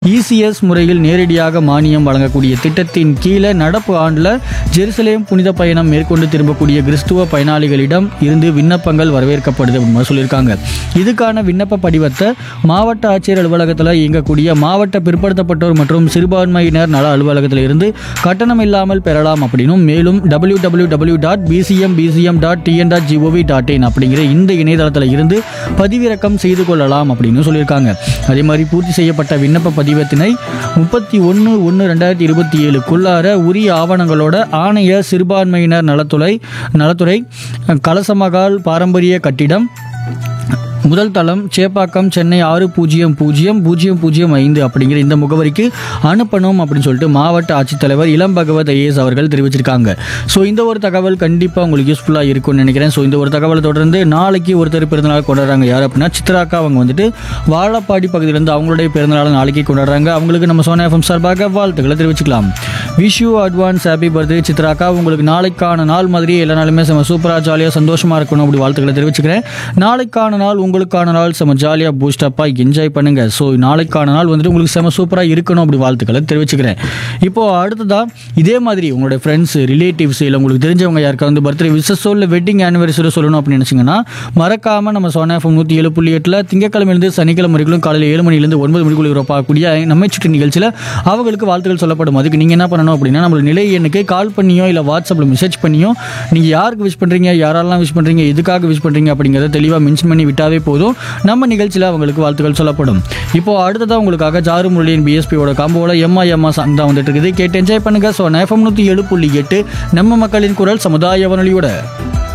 ECS முறையில் நேரடியாக மானியம் வழங்கக்கூடிய திட்டத்தின் கீழே நடப்பு ஆண்டில் ஜெருசலேம் புனித பயணம் மேற்கொண்டு திரும்பக்கூடிய கிறிஸ்துவ பயனாளிகளிடம் இருந்து விண்ணப்பங்கள் வரவேற்கப்படுது அப்படின்னு சொல்லியிருக்காங்க இதுக்கான விண்ணப்ப படிவத்தை மாவட்ட ஆட்சியர் அலுவலகத்தில் இயங்கக்கூடிய மாவட்ட பிற்படுத்தப்பட்டோர் மற்றும் சிறுபான்மையினர் நல அலுவலகத்தில் இருந்து கட்டணம் இல்லாமல் பெறலாம் அப்படின்னும் மேலும் W W W dot PCM PCM dot TN dot G O V dot in அப்படிங்கிற இந்த இணையதளத்தில் இருந்து பதிவிறக்கம் செய்து கொள்ளலாம் அப்படின்னு சொல்லியிருக்காங்க அதே மாதிரி பூர்த்தி செய்யப்பட்ட விண்ணப்ப பதிவத்தினை முப்பத்தி ஒன்று ஒன்று ரெண்டாயிரத்தி இருபத்தி ஏழுக்குள்ளார உரிய ஆவணங்களோட ஆணைய சிறுபான்மையினர் நலத்துறை நலத்துறை கலசமகால் பாரம்பரிய கட்டிடம் முதல் தளம் சேப்பாக்கம் சென்னை ஆறு பூஜ்ஜியம் பூஜ்ஜியம் பூஜ்ஜியம் பூஜ்ஜியம் ஐந்து அப்படிங்கிற இந்த முகவரிக்கு அனுப்பணும் அப்படின்னு சொல்லிட்டு மாவட்ட ஆட்சித்தலைவர் இளம் பகவத் ஐஏஎஸ் அவர்கள் தெரிவிச்சிருக்காங்க ஸோ இந்த ஒரு தகவல் கண்டிப்பாக உங்களுக்கு யூஸ்ஃபுல்லாக இருக்கும்னு நினைக்கிறேன் ஸோ இந்த ஒரு தகவலை தொடர்ந்து நாளைக்கு ஒருத்தர் பிறந்தநாள் கொண்டாடுறாங்க யார் அப்படின்னா சித்ராக்கா அவங்க வந்துட்டு வாழப்பாடி பகுதியிலேருந்து அவங்களுடைய பிறந்தநாள் நாளைக்கு கொண்டாடுறாங்க அவங்களுக்கு நம்ம சோனா எஃப்எம் சார்பாக வாழ்த்துக்களை தெரிவிச்சுக்கலாம் wish you advance happy birthday சித்ராக்கா உங்களுக்கு நாளைக்கான நாள் மாதிரி எல்லா நாளுமே செம்ம சூப்பராக ஜாலியாக சந்தோஷமாக இருக்கணும் அப்படி வாழ்த்துக்களை தெரிவிச்சுக்கிறேன் நாளைக்கான நாள் உங்களுக்கான நாள் செம்ம ஜாலியாக பூஸ்டப்பாக என்ஜாய் பண்ணுங்க ஸோ நாளைக்கான நாள் வந்துட்டு உங்களுக்கு செம்ம சூப்பராக இருக்கணும் அப்படி வாழ்த்துக்களை தெரிவிச்சுக்கிறேன் இப்போ அடுத்ததா இதே மாதிரி உங்களுடைய ஃப்ரெண்ட்ஸ் ரிலேட்டிவ்ஸ் இல்லை உங்களுக்கு தெரிஞ்சவங்க யாருக்கா வந்து பர்த்டே விசஸோ இல்லை வெட்டிங் ஆனிவர்சரி சொல்லணும் அப்படின்னு நினச்சிங்கன்னா மறக்காமல் நம்ம சோனா எஃப்எம் நூற்றி ஏழு புள்ளி எட்டில் திங்கக்கிழமையிலேருந்து சனிக்கிழமை வரைக்கும் காலையில் ஏழு மணிலேருந்து ஒன்பது மணிக்குள்ள இருப்பாக்கூடிய நம்ம சுற்றி நிகழ்ச்சியில் அவங்களுக்கு வாழ்த்துக்கள் சொல்லப்படும் அதுக்கு நீங்கள் என்ன பண்ணணும் அப்படின்னா நம்மளோட நிலை எண்ணுக்கு கால் பண்ணியோ இல்லை வாட்ஸ்அப்பில் மெசேஜ் பண்ணியோ நீங்கள் யாருக்கு விஷ் பண்ணுறீங்க யாரெல்லாம் விஷ் பண்ணுறீங்க எதுக்காக விஷ் பண்ணுறீங்க அப்படிங்கிறத தெளிவாக மென்ஷன் பண்ணி விட்டாவே போதும் நம்ம நிகழ்ச்சியில் அவங்களுக்கு வாழ்த்துக்கள் சொல்லப்படும் இப்போ அடுத்ததாக உங்களுக்காக ஜாரு முரளியின் பிஎஸ்பியோட காம்போவில் எம்மா எம்மா சாங் தான் வந்துட்டு இருக்குது கேட்டு என்ஜாய் பண்ணுங்க ஸோ எஃப்எம் நூற்றி ஏழு புள்ளி எட்டு நம்ம மக்களின் குரல் சமுதாய வானொலியோட